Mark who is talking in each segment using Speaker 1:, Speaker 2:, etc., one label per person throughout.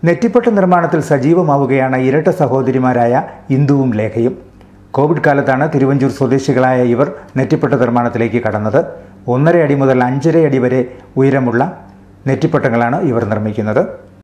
Speaker 1: നെറ്റിപ്പട്ട നിർമ്മാണത്തിൽ സജീവമാവുകയാണ് ഇരട്ട സഹോദരിമാരായ ഇന്ദുവും ലേഖയും കോവിഡ് കാലത്താണ് തിരുവഞ്ചൂർ സ്വദേശികളായ ഇവർ നെറ്റിപ്പട്ട നിർമ്മാണത്തിലേക്ക് കടന്നത് ഒന്നര അടി മുതൽ അഞ്ചര അടി വരെ ഉയരമുള്ള നെറ്റിപ്പട്ടങ്ങളാണ് ഇവർ നിർമ്മിക്കുന്നത്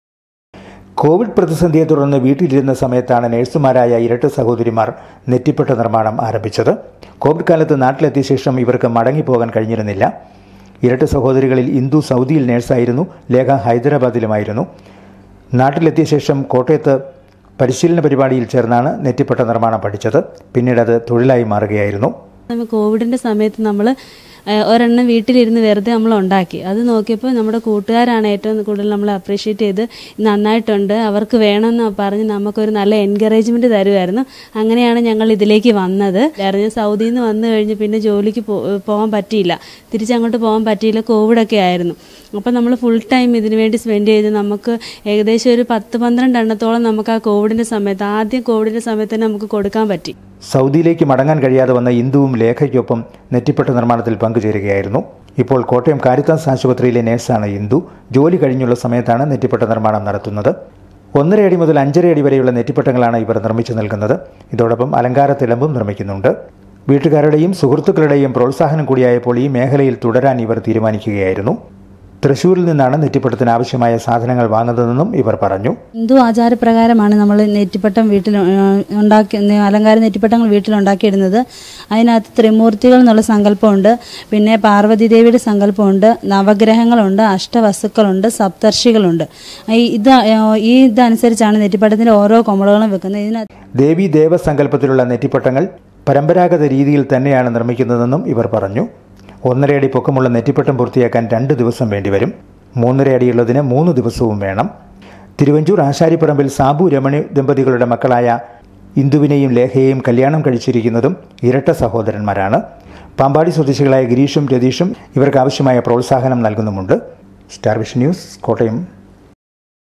Speaker 1: കോവിഡ് പ്രതിസന്ധിയെ തുടർന്ന് വീട്ടിലിരുന്ന സമയത്താണ് നഴ്സുമാരായ ഇരട്ട സഹോദരിമാർ നെറ്റിപ്പട്ട നിർമ്മാണം ആരംഭിച്ചത് കോവിഡ് കാലത്ത് നാട്ടിലെത്തിയ ശേഷം ഇവർക്ക് മടങ്ങിപ്പോകാൻ കഴിഞ്ഞിരുന്നില്ല ഇരട്ട സഹോദരികളിൽ ഇന്ദു സൗദിയിൽ നഴ്സായിരുന്നു ലേഖ ഹൈദരാബാദിലുമായിരുന്നു നാട്ടിലെത്തിയ ശേഷം കോട്ടയത്ത് പരിശീലന പരിപാടിയിൽ ചേർന്നാണ് നെറ്റിപ്പട്ട നിർമ്മാണം പഠിച്ചത് പിന്നീട് അത് തൊഴിലായി മാറുകയായിരുന്നു
Speaker 2: നമ്മ കോവിഡിന്റെ സമയത്ത് നമ്മൾ ഒരെണ്ണം വീട്ടിലിരുന്ന് വെറുതെ നമ്മൾ ഉണ്ടാക്കി അത് നോക്കിയപ്പോൾ നമ്മുടെ കൂട്ടുകാരാണ് ഏറ്റവും കൂടുതൽ നമ്മൾ അപ്രീഷിയേറ്റ് ചെയ്ത് നന്നായിട്ടുണ്ട് അവർക്ക് വേണമെന്ന് പറഞ്ഞ് നമുക്കൊരു നല്ല എൻകറേജ്മെന്റ് തരുമായിരുന്നു അങ്ങനെയാണ് ഞങ്ങൾ ഇതിലേക്ക് വന്നത് അറിഞ്ഞ സൗദിയിൽ നിന്ന് വന്നു കഴിഞ്ഞ് പിന്നെ ജോലിക്ക് പോ- പോകാൻ പറ്റിയില്ല തിരിച്ചങ്ങോട്ട് പോകാൻ പറ്റിയില്ല കോവിഡൊക്കെ ആയിരുന്നു അപ്പം നമ്മൾ ഫുൾ ടൈം ഇതിനു വേണ്ടി സ്പെൻഡ് ചെയ്ത് നമുക്ക് ഏകദേശം ഒരു പത്ത് പന്ത്രണ്ട് എണ്ണത്തോളം നമുക്ക് ആ കോവിഡിന്റെ സമയത്ത് ആദ്യം കോവിഡിന്റെ സമയത്ത് തന്നെ നമുക്ക് കൊടുക്കാൻ പറ്റി
Speaker 1: സൗദിയിലേക്ക് മടങ്ങാൻ കഴിയാതെ വന്ന ഇന്ദുവും ലേഖയ്ക്കൊപ്പം നെറ്റിപ്പട്ട നിർമ്മാണത്തിൽ പങ്കുചേരുകയായിരുന്നു ഇപ്പോൾ കോട്ടയം കാരിത്താസ് ആശുപത്രിയിലെ നേഴ്സാണ് ഇന്ദു ജോലി കഴിഞ്ഞുള്ള സമയത്താണ് നെറ്റിപ്പട്ട നിർമ്മാണം നടത്തുന്നത് ഒന്നര അടി മുതൽ അഞ്ചര അടി വരെയുള്ള നെറ്റിപ്പട്ടങ്ങളാണ് ഇവർ നിർമ്മിച്ചു നൽകുന്നത് ഇതോടൊപ്പം അലങ്കാര തിളമ്പും നിർമ്മിക്കുന്നുണ്ട് വീട്ടുകാരുടെയും സുഹൃത്തുക്കളുടെയും പ്രോത്സാഹനം കൂടിയായപ്പോൾ ഈ മേഖലയിൽ തുടരാൻ ഇവർ തീരുമാനിക്കുകയായിരുന്നു തൃശൂരിൽ നിന്നാണ് നെറ്റിപ്പട്ടത്തിന് ആവശ്യമായ സാധനങ്ങൾ വാങ്ങുന്നതെന്നും ഇവർ പറഞ്ഞു
Speaker 3: ഹിന്ദു ആചാരപ്രകാരമാണ് നമ്മൾ നെറ്റിപ്പട്ടം വീട്ടിൽ ആ, ഉണ്ടാക്കി അലങ്കാര നെറ്റിപ്പട്ടങ്ങൾ വീട്ടിലുണ്ടാക്കിയിടുന്നത് അതിനകത്ത് ത്രിമൂർത്തികൾ എന്നുള്ള സങ്കല്പമുണ്ട് പിന്നെ പാർവതി ദേവിയുടെ സങ്കല്പമുണ്ട് നവഗ്രഹങ്ങളുണ്ട് അഷ്ടവസ്തുക്കളുണ്ട് സപ്തർഷികളുണ്ട് ഈ ഇത് ആ, ഈ ഇതനുസരിച്ചാണ് നെറ്റിപ്പട്ടത്തിന്റെ ഓരോ കൊമളകളും വെക്കുന്നത് ഇതിനകത്ത്
Speaker 1: ദേവി ദേവസങ്കല്പത്തിലുള്ള നെറ്റിപ്പട്ടങ്ങൾ പരമ്പരാഗത രീതിയിൽ തന്നെയാണ് നിർമ്മിക്കുന്നതെന്നും ഇവർ പറഞ്ഞു ഒന്നര അടി പൊക്കമുള്ള നെറ്റിപ്പട്ടം പൂർത്തിയാക്കാൻ രണ്ട് ദിവസം വേണ്ടിവരും മൂന്നര അടിയുള്ളതിന് മൂന്ന് ദിവസവും വേണം തിരുവഞ്ചൂർ ആശാരിപ്പറമ്പിൽ സാബു രമണി ദമ്പതികളുടെ മക്കളായ ഇന്ദുവിനെയും ലേഖയെയും കല്യാണം കഴിച്ചിരിക്കുന്നതും ഇരട്ട സഹോദരന്മാരാണ് പാമ്പാടി സ്വദേശികളായ ഗിരീഷും രതീഷും ഇവർക്ക് ആവശ്യമായ പ്രോത്സാഹനം നൽകുന്നുമുണ്ട് സ്റ്റാർ വിഷൻ ന്യൂസ് കോട്ടയം